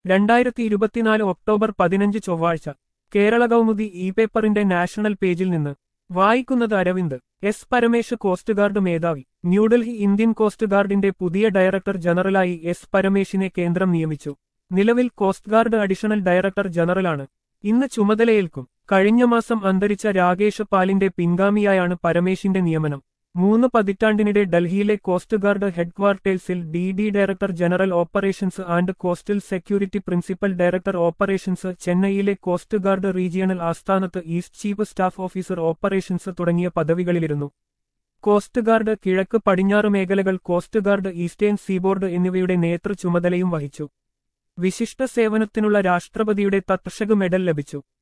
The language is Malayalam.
രണ്ടായിരത്തി ഇരുപത്തിനാല് ഒക്ടോബർ പതിനഞ്ച് ചൊവ്വാഴ്ച കേരള കൗമുദി ഇ പേപ്പറിന്റെ നാഷണൽ പേജിൽ നിന്ന് വായിക്കുന്നത് Aravind S Paramesh coast guard മേധാവി ന്യൂഡൽഹി ഇന്ത്യൻ കോസ്റ്റ് ഗാർഡിന്റെ പുതിയ ഡയറക്ടർ ജനറലായി എസ് പരമേശിനെ കേന്ദ്രം നിയമിച്ചു നിലവിൽ കോസ്റ്റ് ഗാർഡ് അഡീഷണൽ ഡയറക്ടർ ജനറലാണ് ഇന്ന് ചുമതലയേൽക്കും കഴിഞ്ഞ മാസം അന്തരിച്ച രാകേഷ് പാലിന്റെ പിൻഗാമിയായാണ് പരമേശിന്റെ നിയമനം മൂന്ന് പതിറ്റാണ്ടിനിടെ ഡൽഹിയിലെ കോസ്റ്റ് ഗാർഡ് ഹെഡ്ക്വാർട്ടേഴ്സിൽ D D director general operations and coastal security principal director operations ചെന്നൈയിലെ കോസ്റ്റ് ഗാർഡ് റീജിയണൽ ആസ്ഥാനത്ത് east chief staff officer operations തുടങ്ങിയ പദവികളിലിരുന്നു കോസ്റ്റ് ഗാർഡ് കിഴക്ക് പടിഞ്ഞാറ് മേഖലകൾ കോസ്റ്റ് ഗാർഡ് ഈസ്റ്റേൺ സീബോർഡ് എന്നിവയുടെ നേതൃ ചുമതലയും വഹിച്ചു വിശിഷ്ട സേവനത്തിനുള്ള രാഷ്ട്രപതിയുടെ തത്ക്ഷക് മെഡൽ ലഭിച്ചു